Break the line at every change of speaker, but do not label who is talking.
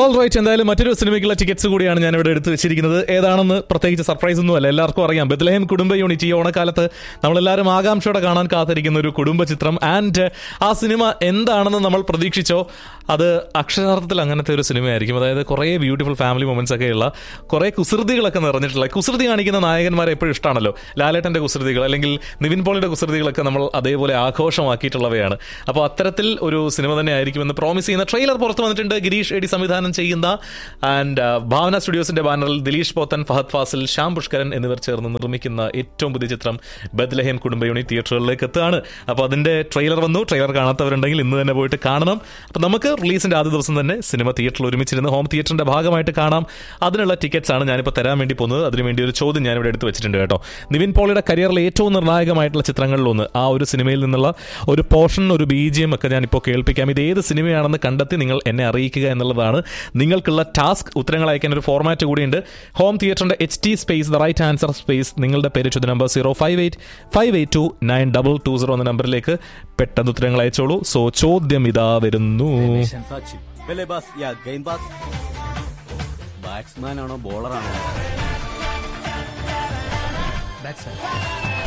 all right എന്തായാലും മറ്റൊരു സിനിമയ്ക്കുള്ള tickets കൂടിയാണ് ഞാൻ ഇവിടെ എടുത്തു വെച്ചിരിക്കുന്നത് ഏതാണെന്ന് പ്രത്യേകിച്ച് സർപ്രൈസ് ഒന്നുമല്ല എല്ലാവർക്കും അറിയാം ബദ്ലഹേം കുടുംബ യൂണിറ്റ് ഈ ഓണക്കാലത്ത് നമ്മളെല്ലാവരും ആകാംക്ഷയോടെ കാണാൻ കാത്തിരിക്കുന്ന ഒരു കുടുംബ ചിത്രം ആൻഡ് ആ സിനിമ എന്താണെന്ന് നമ്മൾ പ്രതീക്ഷിച്ചോ അത് അക്ഷരാർത്ഥത്തിൽ അങ്ങനത്തെ ഒരു സിനിമയായിരിക്കും അതായത് കുറേ ബ്യൂട്ടിഫുൾ ഫാമിലി മൊമെന്റ്സ് ഒക്കെ ഉള്ള കുറേ കുസൃതികളൊക്കെ നിറഞ്ഞിട്ടുള്ള കുസൃതി കാണിക്കുന്ന നായകന്മാരെ എപ്പോഴും ഇഷ്ടമാണല്ലോ ലാലേട്ടന്റെ കുസൃതികൾ അല്ലെങ്കിൽ നിവിൻ പോളിയുടെ കുസൃതികളൊക്കെ നമ്മൾ അതേപോലെ ആഘോഷമാക്കിയിട്ടുള്ളവയാണ് അപ്പോൾ അത്തരത്തിൽ ഒരു സിനിമ തന്നെ ആയിരിക്കുമെന്ന് പ്രോമിസ് ചെയ്യുന്ന ട്രെയിലർ പുറത്തു വന്നിട്ടുണ്ട് ഗിരീഷ് എഡി സംവിധാനം ചെയ്യുന്ന ആൻഡ് ഭാവന സ്റ്റുഡിയോസിന്റെ ബാനറിൽ ദിലീഷ് പോത്തൻ ഫഹദ് ഫാസിൽ ശ്യാം പുഷ്കരൻ എന്നിവർ ചേർന്ന് നിർമ്മിക്കുന്ന ഏറ്റവും പുതിയ ചിത്രം ബദ്ലഹേം കുടുംബ യൂണിറ്റ് തിയേറ്ററുകളിലേക്ക് എത്തുകയാണ് അപ്പോൾ അതിന്റെ ട്രെയിലർ വന്നു ട്രെയിലർ കാണാത്തവരുണ്ടെങ്കിൽ ഇന്ന് തന്നെ പോയിട്ട് കാണണം അപ്പോൾ നമുക്ക് റിലീസിന്റെ ആദ്യ ദിവസം തന്നെ സിനിമ തിയേറ്ററിൽ ഒരുമിച്ചിരുന്ന് ഹോം തിയേറ്ററിന്റെ ഭാഗമായിട്ട് കാണാം അതിനുള്ള ടിക്കറ്റ്സ് ആണ് ഞാനിപ്പോൾ തരാൻ വേണ്ടി പോകുന്നത് അതിനുവേണ്ടി ഒരു ചോദ്യം ഞാനിവിടെ എടുത്തു വെച്ചിട്ടുണ്ട് കേട്ടോ നിവിൻ പോളിയുടെ കരിയറിലെ ഏറ്റവും നിർണായകമായിട്ടുള്ള ചിത്രങ്ങളിലൊന്ന് ആ ഒരു സിനിമയിൽ നിന്നുള്ള ഒരു പോർഷൻ ഒരു ബീജിയം ഒക്കെ ഞാനിപ്പോൾ കേൾപ്പിക്കാം ഇത് ഏത് സിനിമയാണെന്ന് കണ്ടെത്തി നിങ്ങൾ എന്നെ അറിയിക്കുക എന്നുള്ളതാണ് നിങ്ങൾക്കുള്ള ടാസ്ക് ഉത്തരങ്ങൾ അയക്കാൻ ഒരു ഫോർമാറ്റ് കൂടിയുണ്ട് ഹോം തിയേറ്ററിന്റെ H T space the right answer space നിങ്ങളുടെ പേര് ചോദ്യ number zero five eight five eight two nine double two zero എന്ന നമ്പറിലേക്ക് പെട്ടെന്ന് ഉത്തരങ്ങൾ അയച്ചോളൂ സോ ചോദ്യം ഇതാ വരുന്നു
സച്ചിൻ പെലെ ബാസ് യാ ഗെയിം ബാസ് ബാറ്റ്സ്മാൻ ആണോ ബോളറാണോ
ബാറ്റ്സ്മാൻ